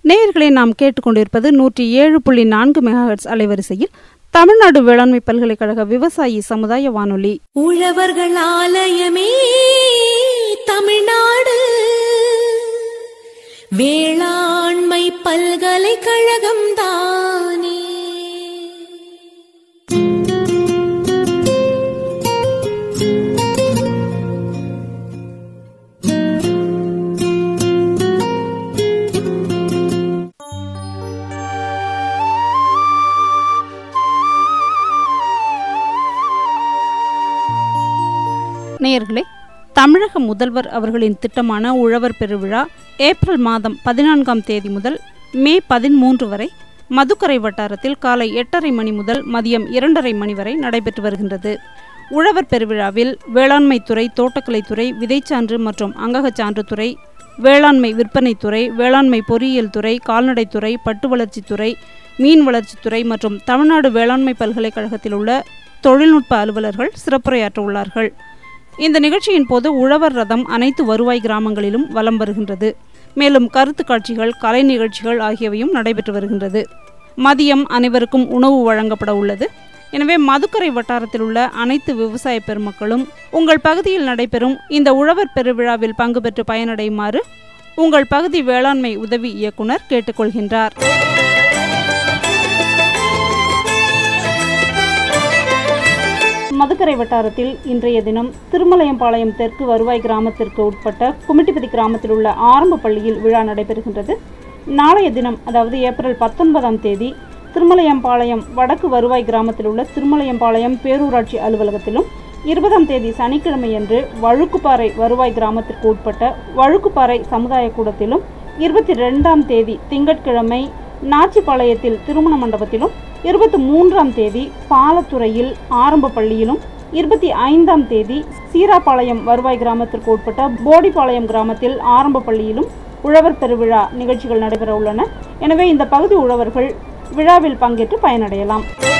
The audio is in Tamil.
நேயர்களை நாம் கேட்டுக்கொண்டிருப்பது நூற்றி ஏழு புள்ளி நான்கு மெகாஹெட்ஸ் அலைவரிசையில் தமிழ்நாடு வேளாண்மை பல்கலைக்கழக விவசாயி சமுதாய வானொலி உழவர்கள் ஆலயமே தமிழ்நாடு வேளாண்மை பல்கலைக்கழகம் தானே நேயர்களே தமிழக முதல்வர் அவர்களின் திட்டமான உழவர் பெருவிழா ஏப்ரல் மாதம் பதினான்காம் தேதி முதல் மே பதிமூன்று வரை மதுக்கரை வட்டாரத்தில் காலை எட்டரை மணி முதல் மதியம் இரண்டரை மணி வரை நடைபெற்று வருகின்றது உழவர் பெருவிழாவில் வேளாண்மைத்துறை தோட்டக்கலைத்துறை விதைச்சான்று மற்றும் அங்ககச்சான்று துறை வேளாண்மை விற்பனைத்துறை வேளாண்மை பொறியியல் துறை கால்நடைத்துறை பட்டு வளர்ச்சித்துறை மீன் வளர்ச்சித்துறை மற்றும் தமிழ்நாடு வேளாண்மை பல்கலைக்கழகத்தில் உள்ள தொழில்நுட்ப அலுவலர்கள் சிறப்புரையாற்ற உள்ளார்கள் இந்த நிகழ்ச்சியின் போது உழவர் ரதம் அனைத்து வருவாய் கிராமங்களிலும் வலம் வருகின்றது மேலும் கருத்து காட்சிகள் கலை நிகழ்ச்சிகள் ஆகியவையும் நடைபெற்று வருகின்றது மதியம் அனைவருக்கும் உணவு வழங்கப்பட உள்ளது எனவே மதுக்கரை வட்டாரத்தில் உள்ள அனைத்து விவசாய பெருமக்களும் உங்கள் பகுதியில் நடைபெறும் இந்த உழவர் பெருவிழாவில் பங்கு பெற்று பயனடையுமாறு உங்கள் பகுதி வேளாண்மை உதவி இயக்குனர் கேட்டுக்கொள்கின்றார் மதுக்கரை வட்டாரத்தில் இன்றைய தினம் திருமலையம்பாளையம் தெற்கு வருவாய் கிராமத்திற்கு உட்பட்ட குமிட்டிபதி கிராமத்தில் உள்ள ஆரம்ப பள்ளியில் விழா நடைபெறுகின்றது நாளைய தினம் அதாவது ஏப்ரல் பத்தொன்பதாம் தேதி திருமலையம்பாளையம் வடக்கு வருவாய் கிராமத்தில் உள்ள திருமலையம்பாளையம் பேரூராட்சி அலுவலகத்திலும் இருபதாம் தேதி சனிக்கிழமையன்று வழுக்குப்பாறை வருவாய் கிராமத்திற்கு உட்பட்ட வழுக்குப்பாறை சமுதாய கூடத்திலும் இருபத்தி ரெண்டாம் தேதி திங்கட்கிழமை நாச்சிபாளையத்தில் திருமண மண்டபத்திலும் இருபத்தி மூன்றாம் தேதி பாலத்துறையில் ஆரம்ப பள்ளியிலும் இருபத்தி ஐந்தாம் தேதி சீராபாளையம் வருவாய் கிராமத்திற்கு உட்பட்ட போடிப்பாளையம் கிராமத்தில் ஆரம்ப பள்ளியிலும் உழவர் பெருவிழா நிகழ்ச்சிகள் நடைபெற உள்ளன எனவே இந்த பகுதி உழவர்கள் விழாவில் பங்கேற்று பயனடையலாம்